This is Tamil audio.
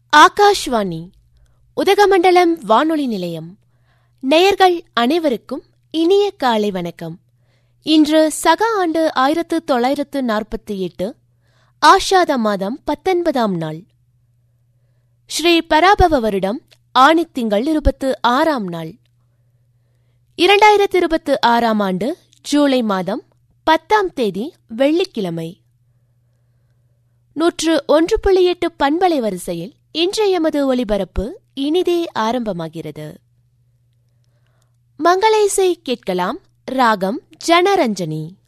ஆகாஷ்வாணி உதகமண்டலம் வானொலி நிலையம் நேயர்கள் அனைவருக்கும் இனிய காலை வணக்கம் இன்று சக ஆண்டு ஆயிரத்து தொள்ளாயிரத்து நாற்பத்தி எட்டு ஆஷாத மாதம் பத்தொன்பதாம் நாள் ஸ்ரீ பராபவ வருடம் ஆணித்திங்கள் இருபத்து ஆறாம் நாள் இரண்டாயிரத்து இருபத்து ஆறாம் ஆண்டு ஜூலை மாதம் பத்தாம் தேதி வெள்ளிக்கிழமை நூற்று ஒன்று புள்ளி எட்டு பண்பலை வரிசையில் இன்றைய எமது ஒலிபரப்பு இனிதே ஆரம்பமாகிறது மங்கள இசை கேட்கலாம் ராகம் ஜனரஞ்சனி